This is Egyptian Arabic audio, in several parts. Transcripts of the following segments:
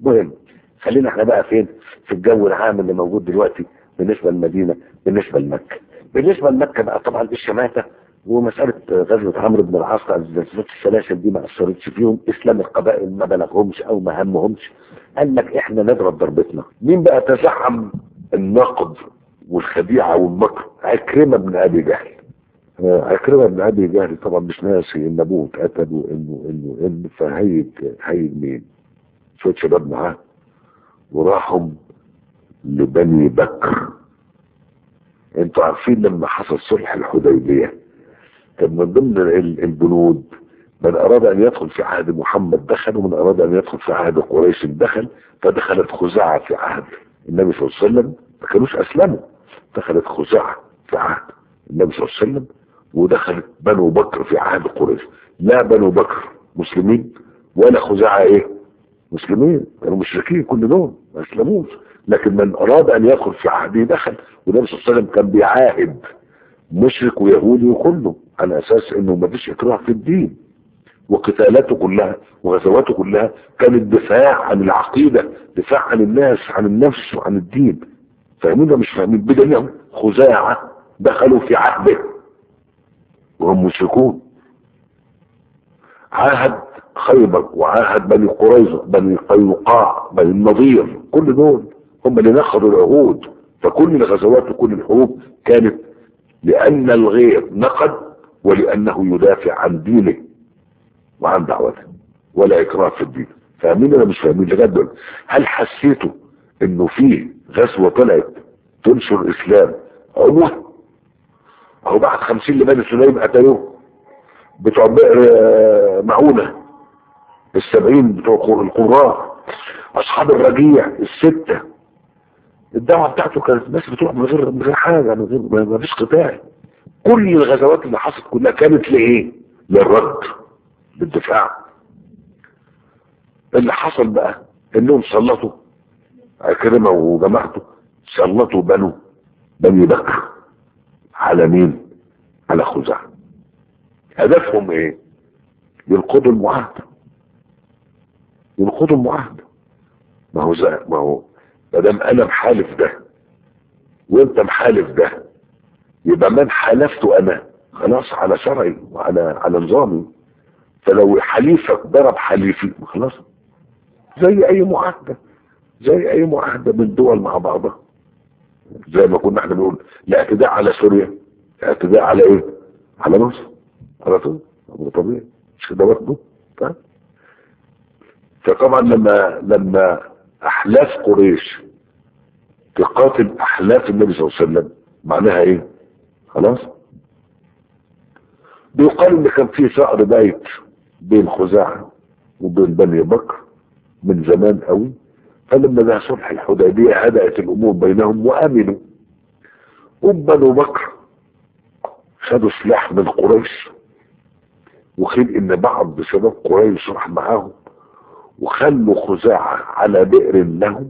مهم خلينا احنا بقى فين في الجو العام اللي موجود دلوقتي بالنسبة للمدينة بالنسبة لمكة بالنسبة لمكة بقى طبعا الشماتة ومسألة غزوة عمرو بن العاص الزلزلات السلاسل دي ما أثرتش فيهم إسلام القبائل ما بلغهمش أو ما همهمش قال لك إحنا نضرب ضربتنا مين بقى تزعم النقد والخديعة والمكر عكرمة بن أبي جهل عكرمة بن أبي جهل طبعا مش ناسي إن أبوه اتقتل وإنه إنه إن فهيج هيج مين شوية شباب معاه وراحوا لبني بكر انتوا عارفين لما حصل صلح الحديبية كان من ضمن البنود من اراد ان يدخل في عهد محمد دخل ومن اراد ان يدخل في عهد قريش دخل فدخلت خزاعة في عهد النبي صلى الله عليه وسلم ما كانوش اسلموا دخلت خزاعة في عهد النبي صلى الله عليه وسلم ودخلت بنو بكر في عهد قريش لا بنو بكر مسلمين ولا خزاعة ايه مسلمين كانوا مشركين كل دول ما اسلموش لكن من اراد ان يدخل في عهده دخل والنبي صلى الله عليه وسلم كان بيعاهد مشرك ويهودي وكله على اساس انه ما فيش اكراه في الدين وقتالاته كلها وغزواته كلها كانت دفاع عن العقيدة دفاع عن الناس عن النفس وعن الدين فاهمين ده مش فاهمين بدلهم خزاعة دخلوا في عهده وهم مشركون عاهد خيبر وعاهد بني قريظة بني قينقاع بني النضير كل دول هم اللي نخروا العهود فكل الغزوات وكل الحروب كانت لأن الغير نقد ولأنه يدافع عن دينه وعن دعوته ولا إكراه في الدين فاهمين ولا مش فاهمين لغاية دلوقتي هل حسيتوا إنه في غزوة طلعت تنشر الإسلام عموه أهو بعد خمسين لبني سليم قتلوه بتوع بئر معونة السبعين بتوع القراء أصحاب الرجيع الستة الدعوة بتاعته كانت الناس بتروح من غير من غير حاجة من غير ما فيش قتال كل الغزوات اللي حصلت كلها كانت لإيه؟ للرد للدفاع اللي حصل بقى انهم سلطوا عكرمة وجماعته سلطوا بنو بني بكر على مين؟ على خزاعة هدفهم ايه؟ ينقضوا المعاهدة ينقضوا المعاهدة ما هو زي ما هو ما دام انا محالف ده وانت محالف ده يبقى من حالفته انا خلاص على شرعي وعلى على نظامي فلو حليفك ضرب حليفي خلاص زي اي معاهدة زي اي معاهدة من دول مع بعضها زي ما كنا احنا بنقول الاعتداء على سوريا اعتداء على ايه على مصر على طول امر طبيعي مش كده برضه فطبعا لما لما احلاف قريش تقاتل احلاف النبي صلى الله عليه وسلم معناها ايه خلاص بيقال ان كان في ثأر بايت بين خزاعة وبين بني بكر من زمان قوي فلما جاء صلح الحديبية هدأت الامور بينهم وامنوا وبنو بكر خدوا سلاح من قريش وخيل ان بعض شباب قريش راح معاهم وخلوا خزاعة على بئر لهم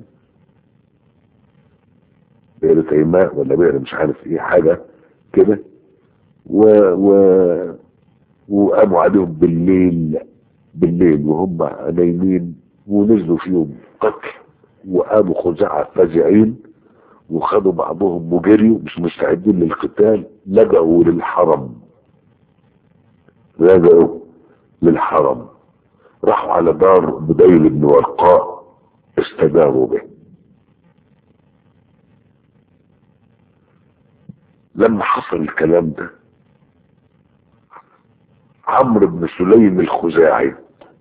بئر تيماء ولا بئر مش عارف ايه حاجة كده و و وقاموا عليهم بالليل بالليل وهم نايمين ونزلوا فيهم قتل وقاموا خزاعة فزعين وخدوا بعضهم وجريوا مش مستعدين للقتال لجأوا للحرم لجأوا للحرم راحوا على دار بديل بن ورقاء استجابوا به لما حصل الكلام ده عمرو بن سليم الخزاعي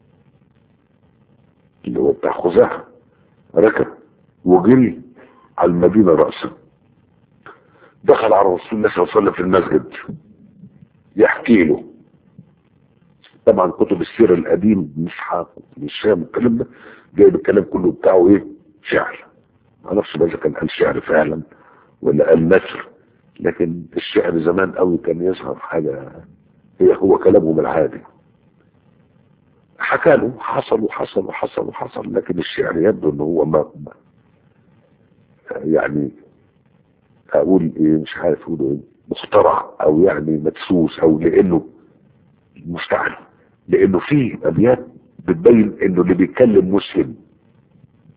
اللي هو بتاع خزاعة ركب وجري على المدينة رأسا دخل على رسول الله صلى الله عليه وسلم في المسجد يحكي له طبعا كتب السيرة القديم مصحف الشام الكلام ده جايب الكلام كله بتاعه ايه شعر ما اعرفش بقى اذا كان قال شعر فعلا ولا قال نثر لكن الشعر زمان قوي كان يظهر حاجة هي هو كلامهم العادي حكى له حصل وحصل وحصل وحصل لكن الشعر يبدو ان هو ما يعني اقول ايه مش عارف اقول ايه مخترع او يعني مدسوس او لانه مستعد لانه في ابيات بتبين انه اللي بيتكلم مسلم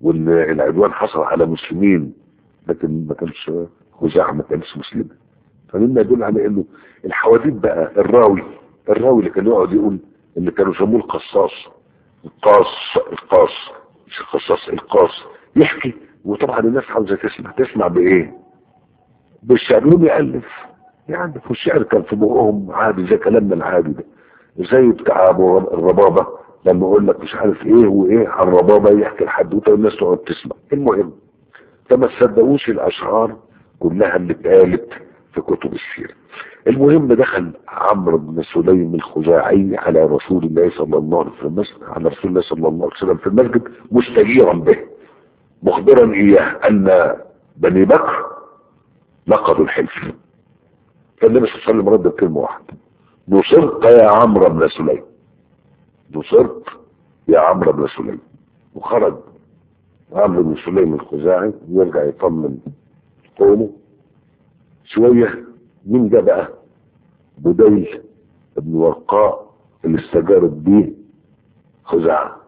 وان العدوان حصل على مسلمين لكن ما كانش خزاعة ما كانش مسلمة فمما يدل على انه الحواديت بقى الراوي الراوي اللي كان يقعد يقول اللي كانوا يسموه القصاص القاص القاص مش القصاص القاص يحكي وطبعا الناس عاوزه تسمع تسمع بايه بالشعر يقوم يالف يعني في الشعر كان في بقهم عادي زي كلامنا العادي ده زي بتاع ابو الربابه لما يقول لك مش عارف ايه وايه على الربابه يحكي الحدوته والناس تقعد تسمع المهم فما تصدقوش الاشعار كلها اللي اتقالت في كتب السيره المهم دخل عمرو بن سليم الخزاعي على رسول الله صلى الله عليه وسلم على رسول الله صلى الله عليه وسلم في المسجد مستجيرا به مخبرا اياه ان بني بكر نقضوا الحلف فالنبي صلى الله عليه وسلم رد بكلمه واحده نصرت يا عمرو بن سليم نصرت يا عمرو بن سليم وخرج عمرو بن سليم الخزاعي يرجع يطمن قومه شويه مين ده بقى بديل ابن ورقاء اللي استجارت بيه خزاعة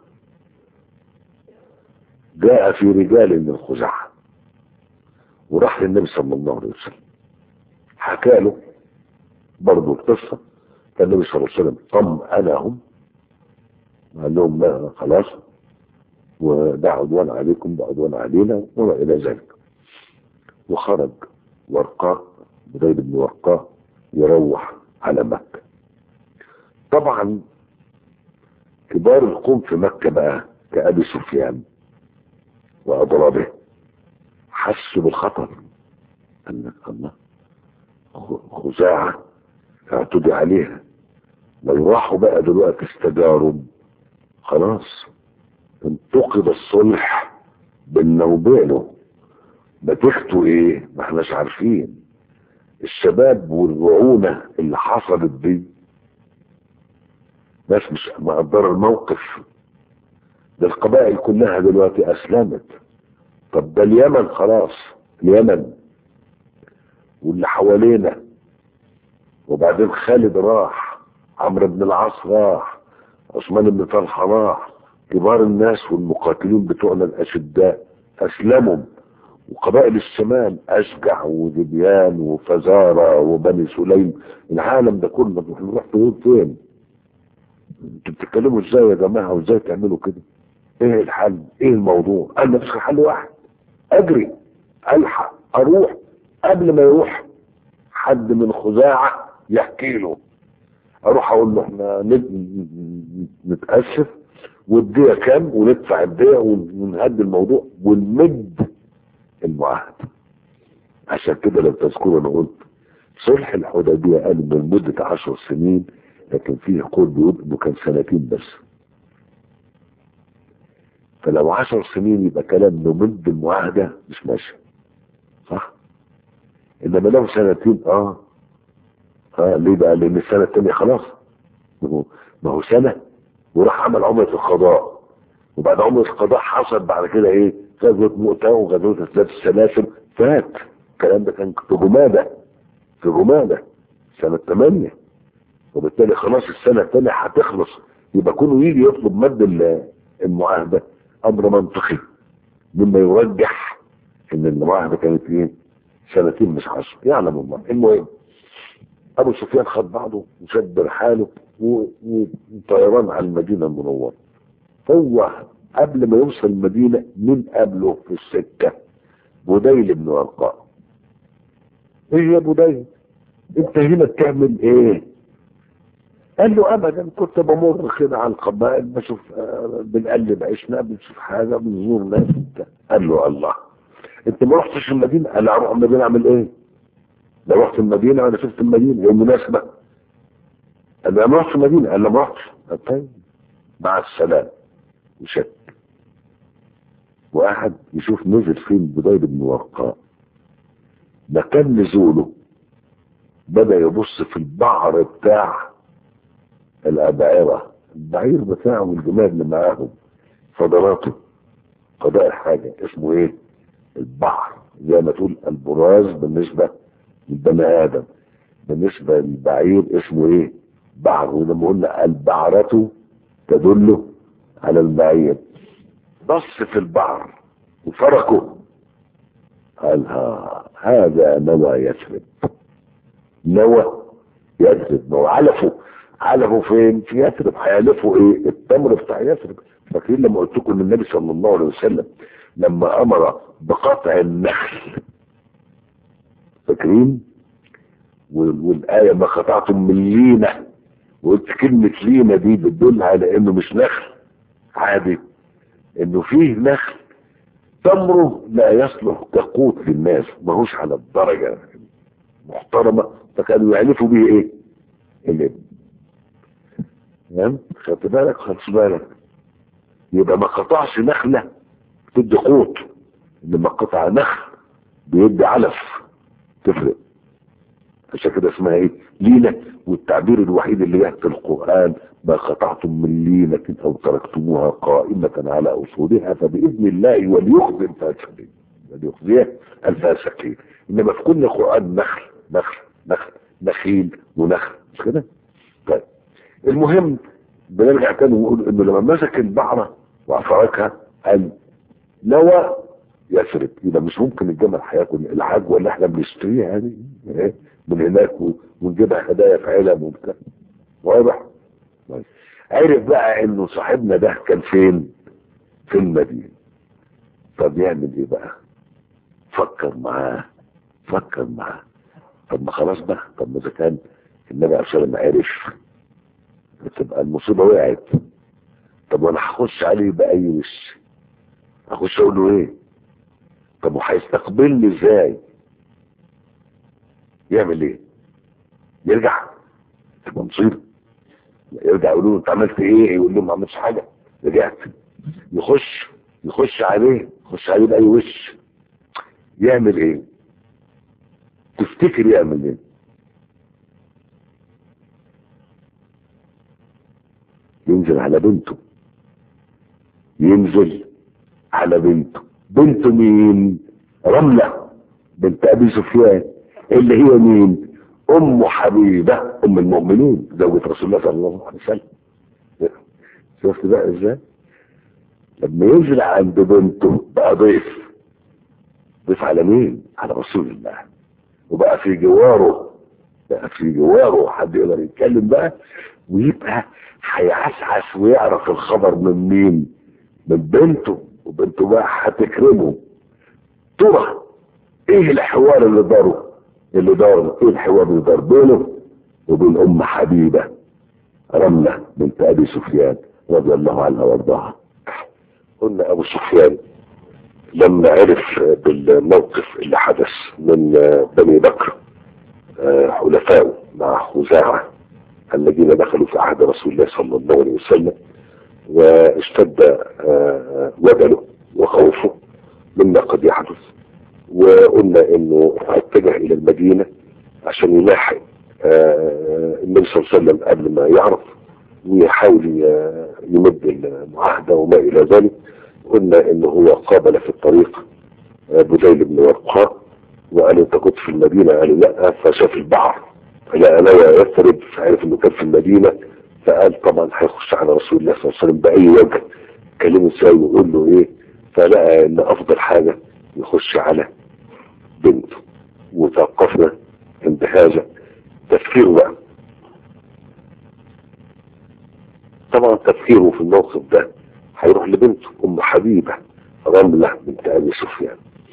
جاء في رجال من خزاعة وراح للنبي صلى الله عليه وسلم حكى له برضه القصة فالنبي صلى الله عليه وسلم طمأنهم قال لهم لا خلاص وده عدوان عليكم ده عدوان علينا وما إلى ذلك وخرج ورقاء بديل بن ورقاء يروح على مكة طبعا كبار القوم في مكة بقى كأبي سفيان وأضرابه حسوا بالخطر قال لك الله خزاعة اعتدي عليها لو راحوا بقى دلوقتي استجاروا خلاص انتقد الصلح بيننا وبينه نتيجته ايه ما احناش عارفين الشباب والرعونة اللي حصلت دي ناس مش مقدرة الموقف ده القبائل كلها دلوقتي اسلمت طب ده اليمن خلاص اليمن واللي حوالينا وبعدين خالد راح عمرو بن العاص راح عثمان بن طلحه راح كبار الناس والمقاتلين بتوعنا الاشداء اسلموا وقبائل الشمال اشجع وذبيان وفزارة وبني سليم العالم ده كله نروح فين انتوا بتتكلموا ازاي يا جماعه وازاي تعملوا كده ايه الحل ايه الموضوع انا مش حل واحد اجري الحق اروح قبل ما يروح حد من خزاعه يحكي له اروح اقول له احنا نتاسف والديه كام وندفع الديه ونهدي الموضوع ونمد المعاهد عشان كده لو تذكروا انا قلت صلح الحديبيه قال من مده عشر سنين لكن فيه قول بيقول انه كان سنتين بس فلو عشر سنين يبقى كلام نمد المعاهده مش ماشي صح انما لو سنتين اه اه ليه بقى لان السنه الثانيه خلاص ما هو ما هو سنه وراح عمل عمره القضاء وبعد عمره القضاء حصل بعد كده ايه غزوه مؤتة وغزوه ثلاث السلاسل فات الكلام ده كان في جماده في جماده سنه 8 وبالتالي خلاص السنه الثانيه هتخلص يبقى كونه يجي يطلب مد المعاهده امر منطقي مما يرجح ان المعاهده كانت ايه سنتين مش عشر يعلم الله المهم ابو سفيان خد بعضه وشد رحاله وطيران على المدينه المنوره هو قبل ما يوصل المدينه من قبله في السكه بديل بن ورقاء ايه يا بديل انت هنا بتعمل ايه قال له ابدا كنت بمر كده على القبائل بشوف آه بنقلب عيشنا بنشوف حاجه بنزور ناس قال له الله انت ما رحتش المدينه قال له اروح المدينه اعمل ايه؟ لو رحت المدينه انا شفت المدينه هي مناسبه قال له ما رحتش المدينه قال له ما رحتش طيب مع السلامه وشك وقعد يشوف نزل فين بداية بن ورقاء مكان نزوله بدأ يبص في البعر بتاع الأباعرة البعير بتاعه والجمال اللي معاهم فضلاته قضاء حاجة اسمه ايه البعر زي ما تقول البراز بالنسبة للبني آدم بالنسبة للبعير اسمه ايه بعر ولما قلنا البعرة تدل على البعير بص في البعر وفركوا قال ها هذا نوى يثرب نوى يثرب ما هو علفوا علفوا فين في يثرب هيالفوا ايه التمر بتاع يثرب فاكرين لما قلت لكم ان النبي صلى الله عليه وسلم لما امر بقطع النخل فاكرين وال- والايه ما قطعتم من لينه وقلت كلمه لينه دي بتدل على انه مش نخل عادي انه فيه نخل تمره لا يصلح كقوت للناس ماهوش على الدرجه محترمه فكانوا يعرفوا به ايه؟ الابن تمام؟ خدت بالك خدت بالك يبقى ما قطعش نخله تدي قوت انما قطع نخل بيدي علف تفرق عشان كده اسمها ايه لينة والتعبير الوحيد اللي جه في القرآن ما قطعتم من لينة او تركتموها قائمة على اصولها فبإذن الله وليخزي الفاسقين وليخزي الفاسقين انما في كل القرآن نخل نخل نخل نخيل ونخل مش كده طيب المهم بنرجع تاني ونقول انه لما مسك البعرة وافركها قال نوى يثرب يبقى مش ممكن الجمل هياكل العجوه اللي احنا بنشتريها دي إيه؟ من هناك و- ونجيبها هدايا في علب وبتاع واضح طيب. عرف بقى انه صاحبنا ده كان فين في المدينه طب يعمل ايه بقى فكر معاه فكر معاه طب ما خلاص بقى طب ما اذا كان النبي عليه الصلاه والسلام عرف تبقى المصيبه وقعت طب وانا هخش عليه باي وش اخش اقول له ايه طب وهيستقبلني ازاي يعمل ايه يرجع تبقى مصيبه يرجع يقول له انت عملت ايه يقول له ما عملتش حاجه رجعت يخش يخش عليه يخش عليه باي وش يعمل ايه تفتكر يعمل ايه ينزل على بنته ينزل على بنته بنت مين رملة بنت ابي سفيان اللي هي مين ام حبيبة ام المؤمنين زوجة رسول الله صلى الله عليه وسلم شفت بقى ازاي لما ينزل عند بنته بقى ضيف ضيف على مين على رسول الله وبقى في جواره بقى في جواره حد يقدر يتكلم بقى ويبقى هيعسعس ويعرف الخبر من مين من بنته وبنته بقى هتكرمه ترى ايه الحوار اللي داره اللي دار ايه الحوار اللي دار بينه وبين ام حبيبه رمله بنت ابي سفيان رضي الله عنها وارضاها قلنا ابو سفيان لما عرف بالموقف اللي حدث من بني بكر آه، حلفائه مع خزاعه الذين دخلوا في عهد رسول الله صلى الله عليه وسلم واشتد آه، وجله وخوفه مما قد يحدث وقلنا انه اتجه الى المدينه عشان يلاحق آه، النبي صلى الله عليه وسلم قبل ما يعرف ويحاول ي- يمد المعاهده وما الى ذلك قلنا انه هو قابل في الطريق آه، بذيل بن ورقاء وقال انت كنت في المدينه قال لا فشاف البحر فلقى نوى يثرب فعرف انه كان في المدينه فقال طبعا هيخش على رسول الله صلى الله عليه وسلم باي وجه كلمه ازاي ويقول له ايه فلقى ان افضل حاجه يخش على بنته وتوقفنا عند هذا تفكيره بقى طبعا تفكيره في الموقف ده هيروح لبنته ام حبيبه رمله بنت ابي سفيان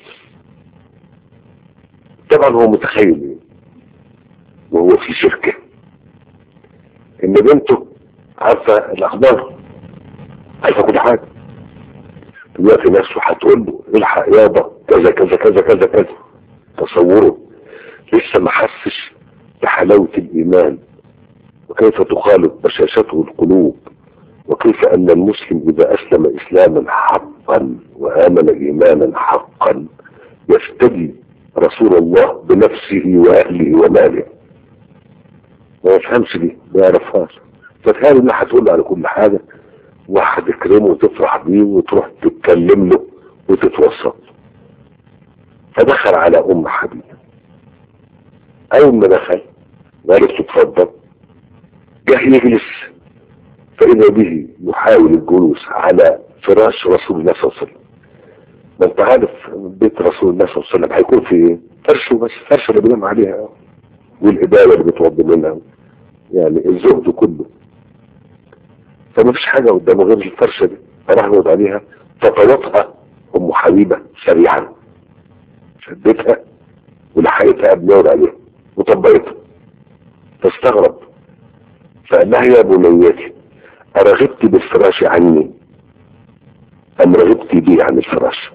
طبعا هو متخيل ايه وهو في شركه ان بنته عارفه الاخبار عارفه كل حاجه دلوقتي نفسه هتقول له الحق يابا كذا كذا كذا كذا كذا تصوره لسه ما حسش بحلاوه الايمان وكيف تخالط بشاشته القلوب وكيف ان المسلم اذا اسلم اسلاما حقا وامن ايمانا حقا يفتدي رسول الله بنفسه واهله وماله ما يفهمش دي ما يعرفهاش فتخيل انها هتقول له على كل حاجه واحد يكرمه وتفرح بيه وتروح تتكلم له وتتوسط فدخل على ام حبيبه اول ما دخل وقالت له اتفضل جه يجلس فاذا به يحاول الجلوس على فراش رسول الله صلى الله عليه وسلم ما انت عارف بيت رسول الله صلى الله عليه وسلم هيكون في ايه فرشه بس فرشه اللي بينام عليها والإبالة اللي بتوضي منها يعني الزهد كله فما فيش حاجة قدامه غير الفرشة دي فراح يقعد عليها فطلتها أم حبيبة سريعا شدتها ولحقتها قبل يقعد عليها وطبقتها فاستغرب فقال لها يا بنيتي أرغبت بالفراش عني أم رغبت بي عن الفراش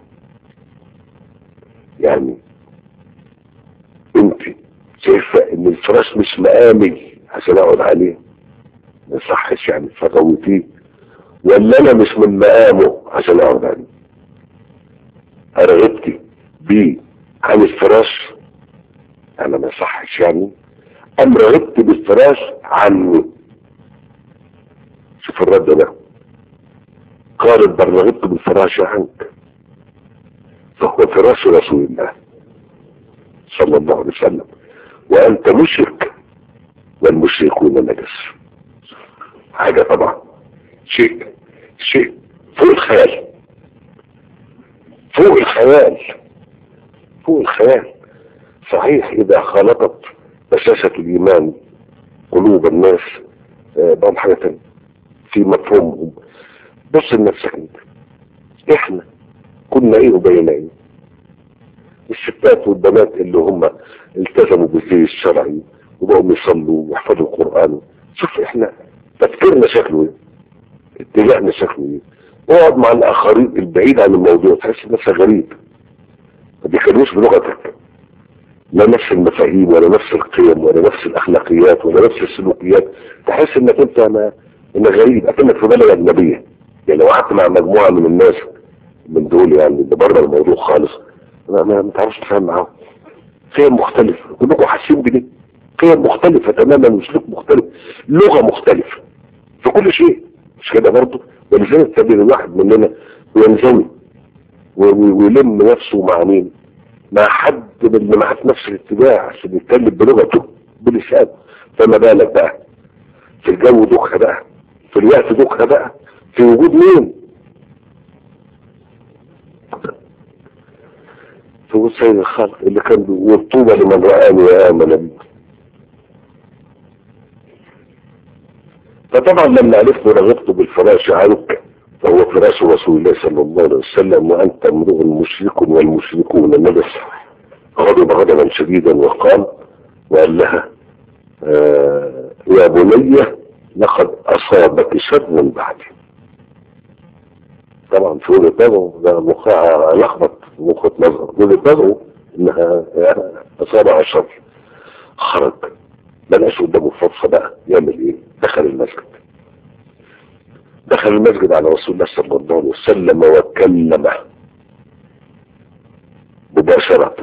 يعني انت شايفة ان الفراش مش مقامي عشان اقعد عليه ما يصحش يعني فغوتيه ولا انا مش من مقامه عشان اقعد عليه رغبتي بيه عن الفراش انا ما يصحش يعني ام رغبت بالفراش عني شوف الرد ده قالت بل رغبت بالفراش عنك فهو فراش رسول الله صلى الله عليه وسلم وانت مشرك والمشركون نجس حاجة طبعا شيء شيء فوق الخيال فوق الخيال فوق الخيال صحيح اذا خلطت بشاشة الايمان قلوب الناس آه، بقى حاجة تانية في مفهومهم بص لنفسك انت احنا كنا ايه وبقينا ايه الستات والبنات اللي هم التزموا بالزي الشرعي وبقوا يصلوا ويحفظوا القرآن شوف احنا تفكيرنا شكله ايه اتجاهنا شكله ايه اقعد مع الاخرين البعيد عن الموضوع تحس نفسك غريب ما بيتكلموش بلغتك لا نفس المفاهيم ولا نفس القيم ولا نفس الاخلاقيات ولا نفس السلوكيات تحس انك انت ما انك غريب اكنك في بلد اجنبيه يعني لو قعدت مع مجموعه من الناس من دول يعني اللي بره الموضوع خالص ما ما ما تعرفش تفهم معاهم قيم مختلفه كلكم حاسين بدي قيم مختلفه تماما وسلوك مختلف لغه مختلفه في كل شيء مش كده برضه ولذلك تجد الواحد مننا ينزوي و- و- ويلم نفسه مع مين؟ مع حد من اللي معاه في نفس الاتجاه عشان يتكلم بلغته بلسانه فما بالك بقى في الجو دوكها بقى في الوقت دوكها بقى في وجود مين؟ في وجود سيد الخلق اللي كان بيقول طوبى لمن رآني وآمن بي فطبعا لما عرفت رغبت بالفراش عنك فهو فراش رسول الله صلى الله عليه وسلم وانت امرؤ مشرك والمشركون نجس غضب غضبا شديدا وقال وقال لها آه يا بني لقد اصابك شر بعدي طبعا في وجهه نظره ده مخها لخبط مخة نظر وجهه نظره انها اصابها شر خرج بلاش قدامه فرصه بقى يعمل ايه دخل المسجد دخل المسجد على رسول الله صلى الله عليه وسلم وكلمه مباشرة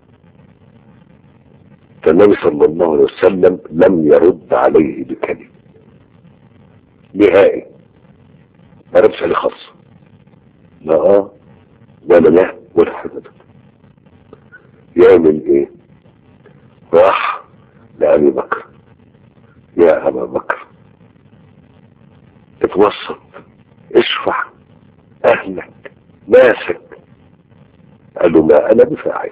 فالنبي صلى الله عليه وسلم لم يرد عليه بكلمة نهائي ما ردش عليه خالص لا اه ولا لا ولا حاجة يعمل ايه راح لأبي بكر يا أبا بكر اتوسط اشفع أهلك ناسك قال له ما أنا بفاعل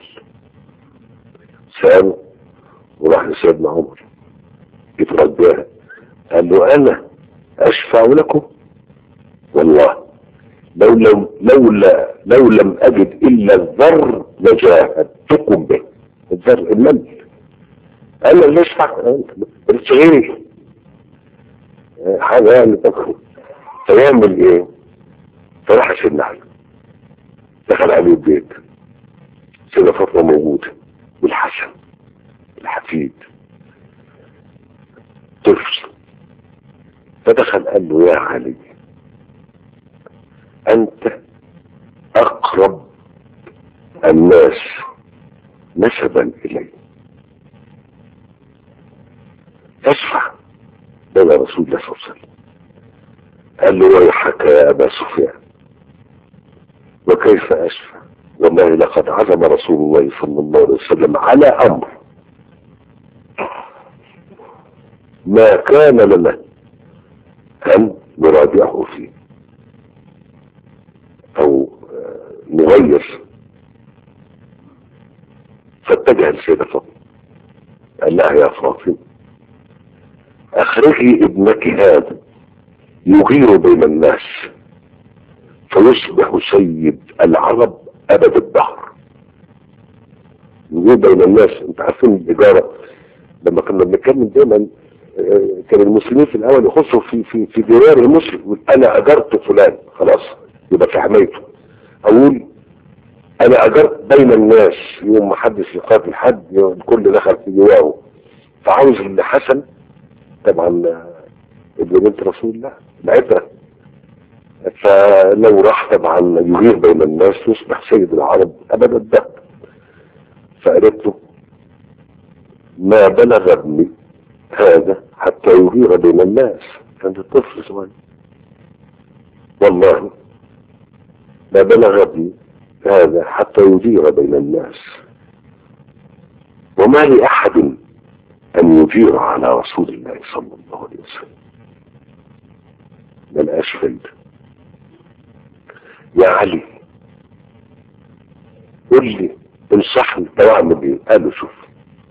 سأله وراح لسيدنا عمر يترجاه قال له أنا أشفع لكم والله لو لم لولا لو لم أجد إلا الذر لجاهدتكم به الذر النمل قال له ليش فعل قلت غيري حاجة يعني تدخل فيعمل ايه فراح سيدنا علي دخل عليه البيت سيدة فاطمة موجودة والحسن الحفيد طفل فدخل قال له يا علي انت اقرب الناس نسبا الي اشفع بين رسول الله صلى الله عليه وسلم قال له ويحك يا ابا سفيان وكيف اشفع والله لقد عزم رسول الله صلى الله عليه وسلم على امر ما كان لنا ان نراجعه فيه او نغير فاتجه لسيدة فاطمة قال لها يا فاطمة اخرجي ابنك هذا يغير بين الناس فيصبح سيد العرب ابد الدهر يغير بين الناس انت عارفين الاجاره لما كنا بنتكلم دايما آه، كان المسلمين في الاول يخصوا في في في ديار المسلم يقول انا اجرت فلان خلاص يبقى في حمايته اقول انا اجرت بين الناس يوم ما حدش يقاتل حد يوم الكل دخل في جواه فعاوز الحسن طبعا آه، ابن بنت رسول الله العترة فلو راح طبعا يغير بين الناس يصبح سيد العرب ابد الدهر فقالت له ما بلغ ابني هذا حتى يغير بين الناس كان الطفل صغير والله ما بلغ ابني هذا حتى يجير بين الناس وما لأحد أن يجير على رسول الله صلى الله عليه وسلم ملقاش فايدة يا علي قول لي انصحني طب اعمل ايه؟ قال له شوف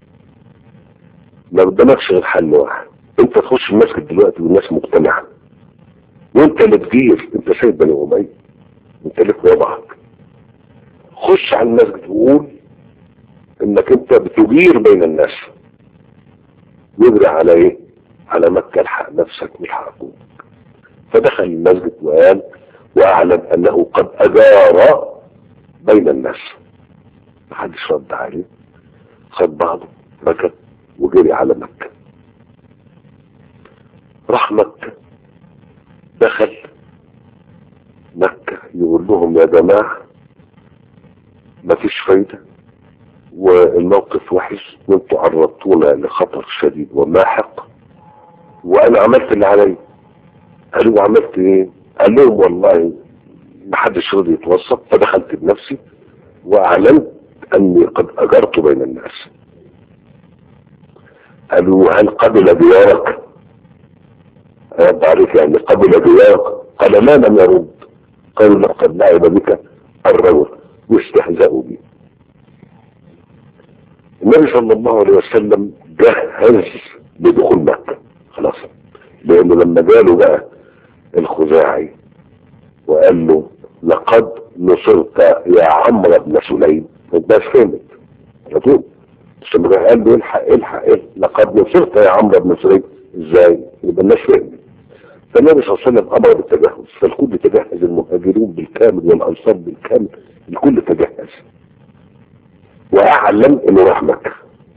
ما قدامكش غير حل واحد انت تخش المسجد دلوقتي والناس مجتمعه وانت اللي تدير انت سيد بني اميه انت لك وضعك خش على المسجد وقول انك انت بتدير بين الناس يجري على ايه على مكة الحق نفسك والحق ابوك فدخل المسجد وقال واعلم انه قد اجار بين الناس محدش رد عليه خد بعضه ركب وجري على مكة راح مكة دخل مكة يقول لهم يا جماعة مفيش فايدة والموقف وحش وانتوا عرضتونا لخطر شديد وماحق وانا عملت اللي علي قالوا عملت ايه قال لهم والله محدش رضي يتوسط فدخلت بنفسي واعلنت اني قد اجرت بين الناس قالوا هل قبل ديارك رد عليك يعني قبل ديارك قال ما لم يرد قالوا لقد لعب بك الرجل واستهزأوا به النبي صلى الله عليه وسلم جهز بدخول مكة خلاص لانه لما جاله بقى الخزاعي وقال له لقد نصرت يا عمرو بن سليم الناس فهمت على طول بس لما قال له الحق الحق إيه؟ لقد نصرت يا عمرو بن سليم ازاي يبقى الناس فهمت فالنبي صلى الله عليه وسلم امر بالتجهز فالكل تجهز المهاجرون بالكامل والانصار بالكامل الكل تجهز واعلم انه راح مكه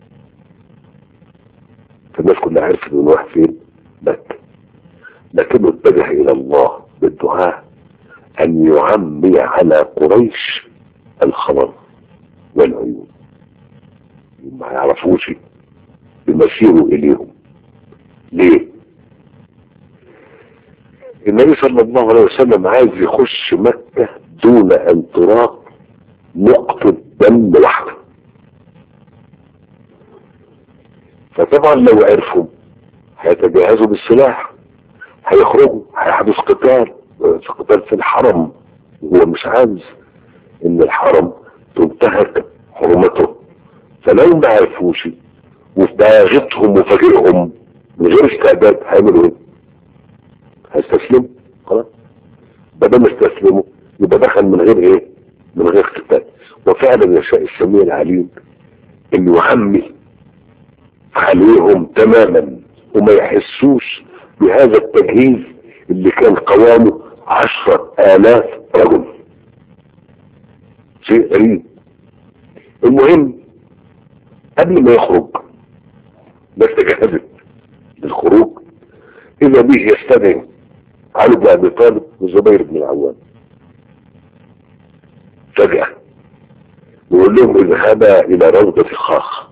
فالناس كلها عرفت انه راح فين مكه لكنه اتجه الى الله بالدعاء ان يعمي على قريش الخبر والعيون ما يعرفوش يمشيروا اليهم ليه النبي صلى الله عليه وسلم عايز يخش مكة دون ان تراق نقطة دم واحدة فطبعا لو عرفوا هيتجهزوا بالسلاح هيخرجوا هيحدث قتال في قتال في الحرم هو مش عايز ان الحرم تنتهك حرمته فلو ما عرفوش وفي داغتهم وفاجئهم من غير استعداد هيعملوا ايه؟ هيستسلموا خلاص بدل ما استسلموا يبقى دخل من غير ايه؟ من غير قتال وفعلا يشاء السميع العليم انه يعمي عليهم تماما وما يحسوش بهذا التجهيز اللي كان قوامه عشرة آلاف رجل شيء غريب المهم قبل ما يخرج الناس تجهزت للخروج إذا به يستدعي علي بن أبي طالب وزبير بن العوام فجأة يقول لهم اذهبا إلى روضة خاخ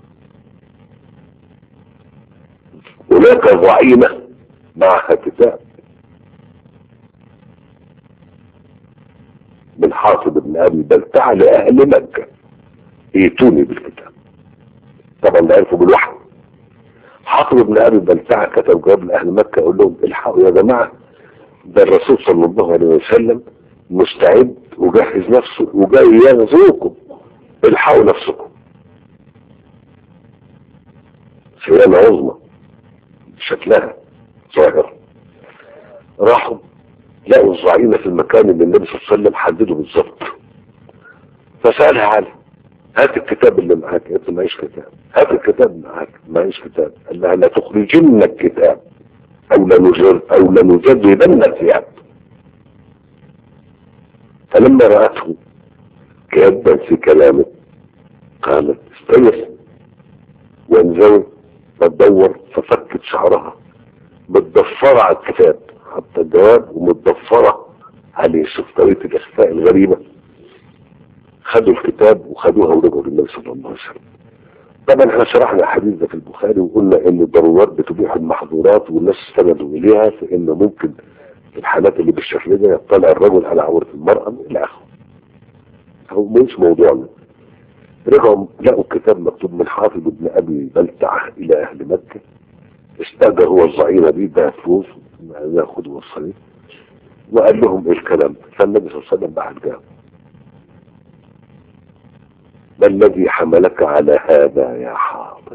هناك ضعينة معها كتاب من حافظ بن ابي بلتع لاهل مكة ائتوني بالكتاب طبعا ده عرفوا بالوحي حافظ بن ابي بلتع كتب جواب لاهل مكة يقول لهم الحقوا يا جماعة ده الرسول صلى الله عليه وسلم مستعد وجهز نفسه وجاي يغزوكم الحقوا نفسكم خيانة عظمى شكلها ظاهر راحوا لقوا الزعيمة في المكان اللي النبي صلى الله عليه وسلم حدده بالظبط فسألها علي هات الكتاب اللي معاك قلت له معيش كتاب هات الكتاب معاك معيش كتاب قال لها لا تخرجن الكتاب او لنجر او لنجددن الثياب فلما رأته كابا في كلامه قالت استيس وانزوي فتدور ففكت شعرها متضفرة على الكتاب حتى الجواب ومتضفرة عليه شوف طريقة الإخفاء الغريبة خدوا الكتاب وخدوها ورجعوا للنبي صلى الله عليه وسلم طبعا احنا شرحنا الحديث ده في البخاري وقلنا ان الضرورات بتبيح المحظورات والناس استندوا اليها فان ممكن في الحالات اللي بالشكل ده يطلع الرجل على عورة المرأة الى اخره هو مش موضوعنا رجعوا لقوا كتاب مكتوب من حافظ ابن ابي بلتع الى اهل مكة استاجر هو الزعيمة دي ده فلوس ياخد وصليه وقال لهم ايه الكلام فالنبي صلى الله عليه وسلم بعد جاء ما الذي حملك على هذا يا حاطب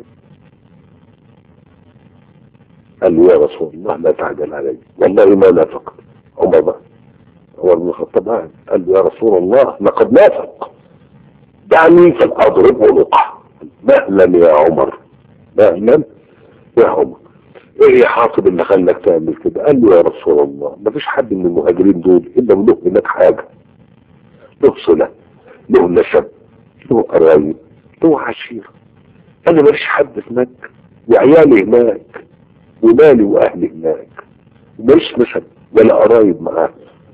قال له يا رسول الله لا تعجل علي والله ما نافقت عمر بقى عمر بن الخطاب قال قال له يا رسول الله لقد نافق دعني فاضرب عنقه مهلا يا عمر مهلا يا عمر ايه يا حاطب اللي خلاك تعمل كده قال له يا رسول الله ما فيش حد من المهاجرين دول الا وله هناك حاجه له صله له نسب له قرايب له عشيره انا ماليش حد هناك وعيالي هناك ومالي واهلي هناك وماليش نسب ولا قرايب معاه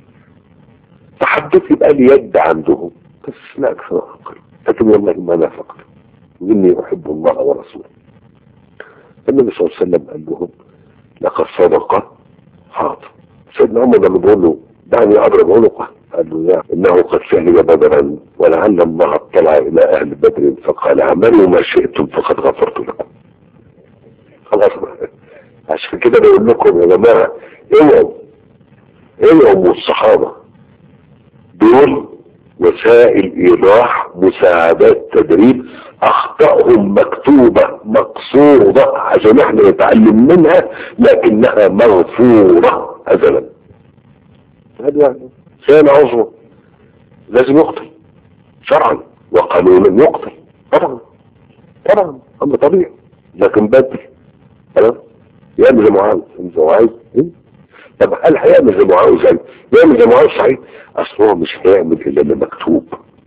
فحبيت يبقى لي يد عندهم بس لا اكثر اقل لكن والله ما نافقت واني احب الله ورسوله النبي صلى الله عليه وسلم قال لهم لقد صدق حاضر سيدنا عمر لما بيقول له دعني اضرب عنقه قال له يا انه قد شهد بدرا ولعل الله اطلع الى اهل بدر فقال اعملوا ما شئتم فقد غفرت لكم خلاص عشان كده بقول لكم يا جماعه اوعوا اوعوا الصحابه دول وسائل ايضاح مساعدات تدريب اخطائهم مكتوبة مقصودة عشان احنا نتعلم منها لكنها مغفورة ازلا هذا يعني سيئة عظمى لازم يقتل شرعا وقانونا يقتل طبعا طبعا امر طبيعي لكن بدل خلاص يعمل زي معاوز انت عايز إيه؟ طب هل هيعمل زي معاوز يعني يعمل زي معاوز صحيح اصل هو مش هيعمل الا اللي مكتوب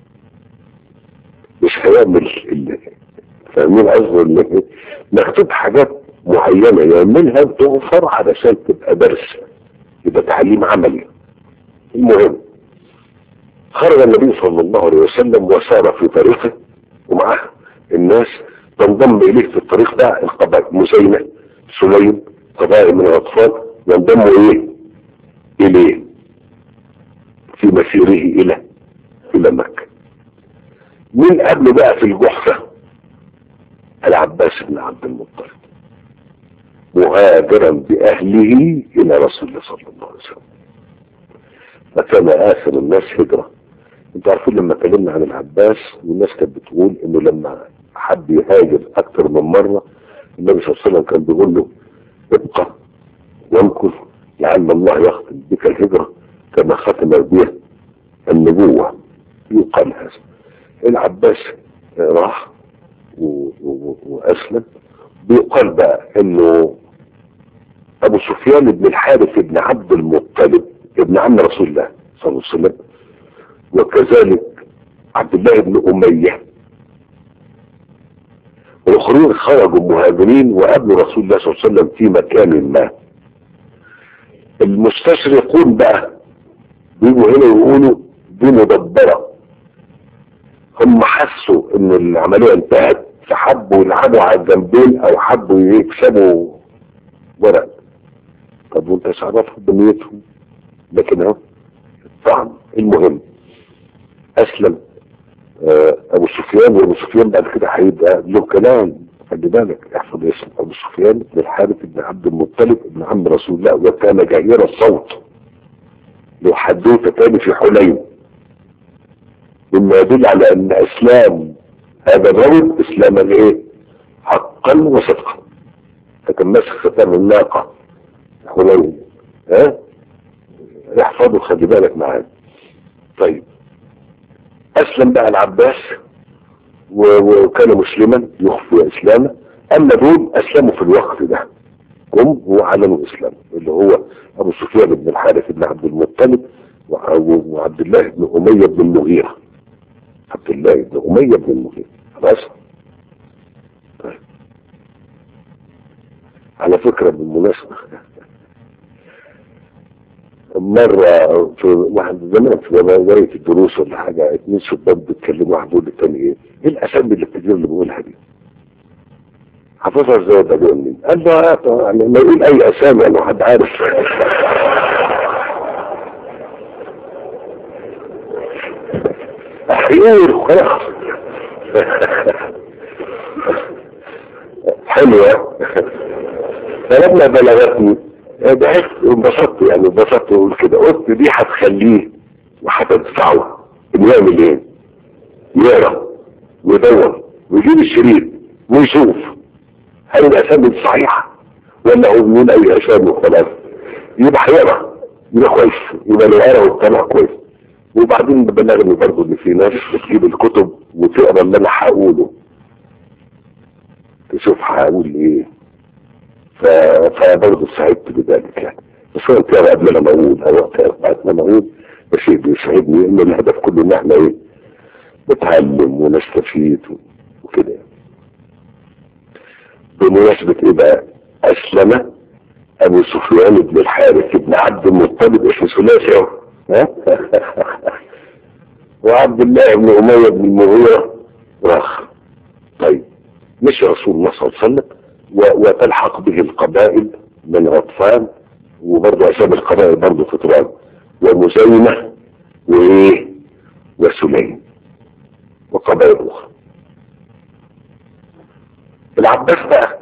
مش هيعمل اللي فاهمين قصدي اللي مكتوب حاجات معينة يعملها تغفر علشان تبقى درس يبقى تعليم عملي المهم خرج النبي صلى الله عليه وسلم وسار في طريقه ومعه الناس تنضم اليه في الطريق ده القبائل مسيلة سليم قبائل من الاطفال ينضموا ايه اليه في مسيره الى الى مكة مين قبله بقى في الجحفة العباس بن عبد المطلب مهاجرا بأهله إلى رسول الله صلى الله عليه وسلم فكان آخر الناس هجرة انتوا عارفين لما اتكلمنا عن العباس والناس كانت بتقول انه لما حب يهاجر اكتر من مرة النبي صلى الله عليه وسلم كان بيقول له ابقى وانكر لعل الله يختم بك الهجرة كما ختم بها النبوة يقال هذا العباس راح و... و... واسلم بيقال بقى انه ابو سفيان بن الحارث بن عبد المطلب ابن عم رسول الله صلى الله عليه وسلم وكذلك عبد الله بن اميه والاخرين خرجوا مهاجرين وقابلوا رسول الله صلى الله عليه وسلم في مكان ما المستشرقون بقى بيجوا هنا يقولوا دي مدبره هم حسوا ان العملية انتهت فحبوا يلعبوا على الجنبين او حبوا يكسبوا ورق طب وانت ايش عرفهم بنيتهم لكن اهو طعم المهم اسلم آه ابو سفيان وابو سفيان بعد كده هيبقى له كلام خلي بالك احفظ اسم ابو سفيان بن الحارث بن عبد المطلب ابن عم رسول الله وكان جهير الصوت له حدوته تاني في حنين مما يدل على ان اسلام هذا الرجل اسلاما ايه حقا وصدقا فكان ماسك ختام الناقة حنين ها احفظوا خلي بالك معانا طيب اسلم بقى العباس و- وكان مسلما يخفي اسلامه اما دول اسلموا في الوقت ده هم واعلنوا اسلامه اللي هو ابو سفيان بن الحارث بن عبد المطلب وع- وعبد الله بن اميه بن المغيره عبد الله بن اميه بن المغيره خلاص طيب على فكره بالمناسبه مرة في واحد زمان في بداية الدروس ولا حاجة اتنين شباب بيتكلموا واحد بيقول للتاني ايه؟ ايه الاسامي اللي كتير اللي بقولها دي؟ حافظها ازاي ده جاي منين؟ قال له آه، يعني ما يقول اي اسامي انا حد عارف اخير خلاص حلوة فلما بلغتني ضحكت وانبسطت يعني انبسطت واقول كده قلت دي هتخليه وهتدفعه انه يعمل ايه؟ يقرا ويدور ويجيب الشريط ويشوف هل الاسامي دي صحيحه ولا هو بيقول اي اسامي وخلاص يبقى هيقرا يبقى كويس يبقى لو قرا واطلع كويس وبعدين بلغني برضه ان في ناس بتجيب الكتب وتقرا اللي انا هقوله تشوف هقول ايه ف... فبرضه سعدت بذلك يعني بس هو كان قبل ما اقول او بعد ما اقول ده شيء بيسعدني ان الهدف كله ان احنا ايه نتعلم ونستفيد و- وكده يعني. بمناسبة ايه بقى اسلم ابو سفيان بن الحارث بن عبد المطلب اسم ثلاثي اهو ها؟ وعبد الله بن اميه بن المغيره رخ طيب مشي رسول الله صلى الله عليه وسلم و- وتلحق به القبائل من غطفان وبرضه اسامي القبائل برضه في تراب ومزينه وايه وسليم وقبائل اخرى العباس بقى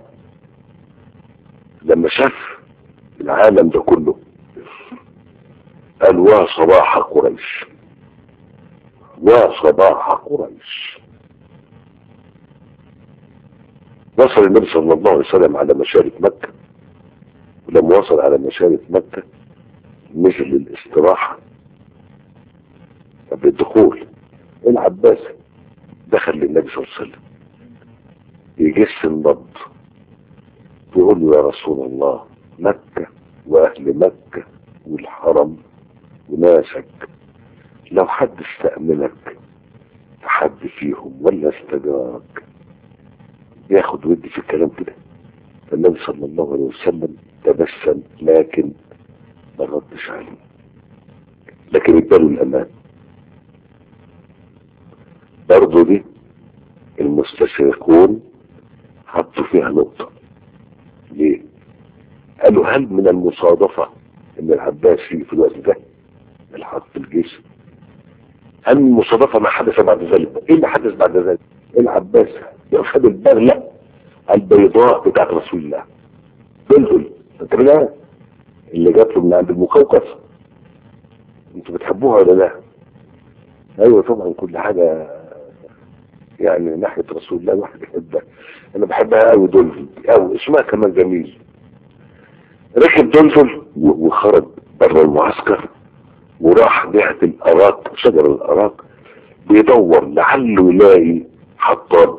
لما شاف العالم ده كله قال وصباح قريش وصباح قريش وصل النبي صلى الله عليه وسلم على مشارف مكة ولما وصل على مشارف مكة نزل للاستراحة قبل الدخول العباس دخل للنبي صلى الله عليه وسلم يجس النبض يقول له يا رسول الله مكة وأهل مكة والحرم وناسك لو حد استأمنك في حد فيهم ولا استجارك ياخد ودي في الكلام كده فالنبي صلى الله عليه وسلم تبسم لكن ما ردش عليه لكن اداله الامان برضه دي المستشرقون حطوا فيها نقطة ليه؟ قالوا هل من المصادفة ان العباس في في الوقت ده الحق في الجيش هل من المصادفة ما حدث بعد ذلك ايه اللي حدث بعد ذلك العباس يأخذ البغلة البيضاء بتاعت رسول الله بلبل انت بالله اللي جات له من عند المقوقس انتوا بتحبوها ولا لا ايوه طبعا كل حاجة يعني ناحية رسول الله الواحد بيحبها انا بحبها قوي دولفل قوي اسمها كمان جميل ركب دولفل و- وخرج بره المعسكر وراح ناحية الاراك شجر الاراك بيدور لعله يلاقي حطاب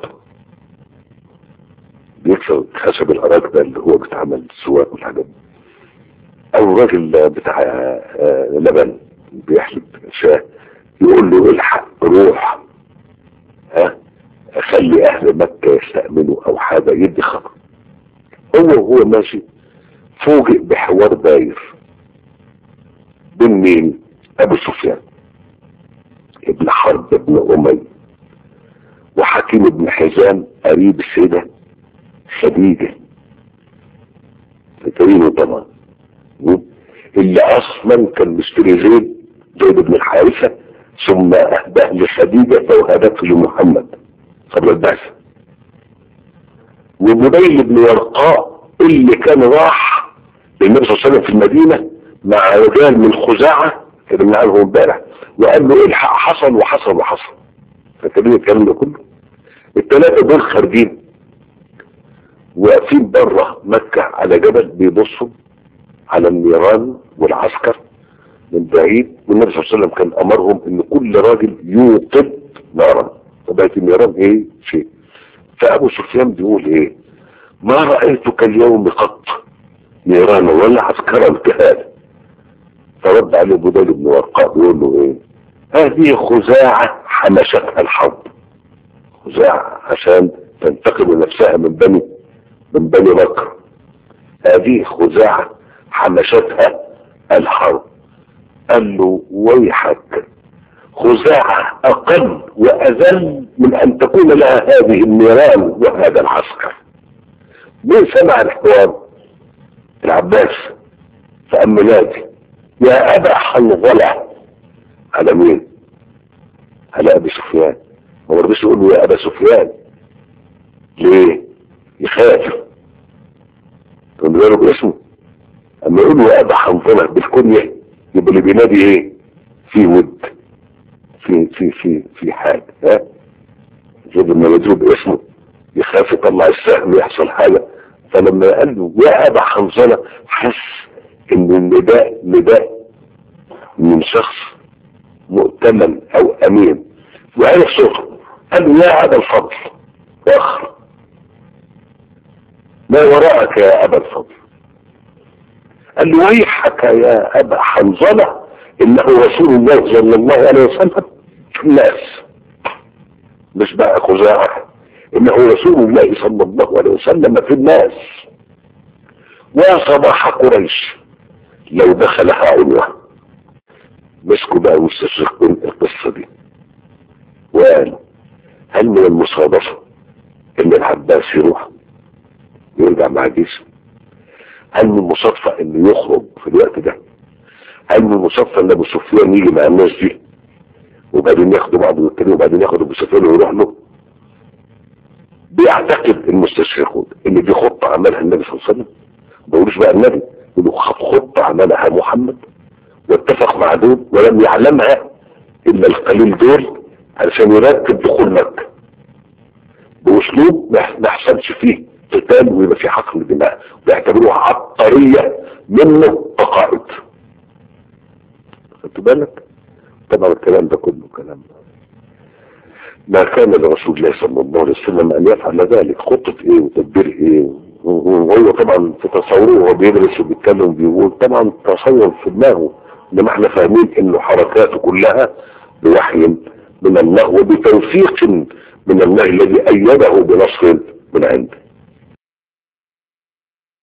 بيكسر خشب الاراك ده اللي هو بيتعمل سواك والحاجات دي او راجل بتاع آه، لبن بيحلب شاه يقول له الحق روح ها خلي اهل مكة يستأمنوا او حاجة يدي خبر هو وهو ماشي فوجئ بحوار داير بين مين ابو سفيان ابن حرب ابن امي وحكيم بن حزام قريب السيدة خديجة فاكرينه طبعا م? اللي اصلا كان مشتري زيد زيد بن الحارثة ثم اهداه لخديجة فوهبته لمحمد قبل البعث وبديل بن ورقاء اللي كان راح للنبي صلى الله عليه وسلم في المدينة مع رجال من خزاعة كان عنهم امبارح وقال له الحق حصل وحصل وحصل فاكرين الكلام ده كله الثلاثة دول خارجين واقفين بره مكة على جبل بيبصوا على النيران والعسكر من بعيد والنبي صلى الله عليه وسلم كان امرهم ان كل راجل يوقد نارا فبقت النيران ايه شيء فابو سفيان بيقول ايه ما رأيتك اليوم قط نيرانا ولا عسكرا كهذا فرد عليه بديل بن ورقاء بيقول له ايه هذه خزاعة حمشتها الحرب خزاعة عشان تنتقم نفسها من بني من بني بكر هذه خزاعة حمشتها الحرب قال له ويحك خزاعة أقل وأذل من أن تكون لها هذه النيران وهذا العسكر مين سمع الحوار العباس فأم نادي يا أبا حنظلة على مين على أبي سفيان ما رضيش يقول له يا أبا سفيان ليه يخاف تقول له باسمه اما يقول له يا ابا حنظله بالكنيه يبقى اللي بينادي ايه في ود في في في في حاجه ها زي ما يدعو باسمه يخاف يطلع السهم يحصل حاجه فلما قال له يا ابا حنظله حس ان النداء نداء من شخص مؤتمن او امين وعرف صوته قال له يا ابا الفضل واخر ما وراءك يا ابا الفضل قال له ويحك يا ابا حنظله انه رسول الله صلى الله عليه وسلم في الناس مش بقى خزاعه انه رسول الله صلى الله عليه وسلم في الناس وصباح قريش لو دخلها عنوة مسكوا بقى مستشرقين القصة دي وقالوا هل من المصادفة ان العباس يروح يرجع مع جيشه هل من المصادفة انه يخرج في الوقت ده هل من المصادفة ان ابو سفيان يجي مع الناس دي وبعدين ياخدوا بعض ويتكلموا وبعدين ياخد ابو سفيان ويروح له بيعتقد المستشرقون ان دي خطة عملها النبي صلى الله عليه وسلم ما بيقولوش بقى النبي يقولوا خطة عملها محمد واتفق مع دول ولم يعلمها الا القليل دول علشان يرتب دخول مكة باسلوب ما يحصلش فيه قتال ويبقى فيه حقن دماء ويعتبروها عبقرية منه كقائد خدت بالك طبعا الكلام ده كله كلام ما كان لرسول الله صلى الله عليه وسلم ان يفعل ذلك خطة ايه وتدبير ايه وهو طبعا في تصوره وهو بيدرس وبيتكلم وبيقول طبعا تصور في دماغه انما احنا فاهمين انه حركاته كلها بوحي من الله وبتوفيق من الله الذي ايده بنصر من عنده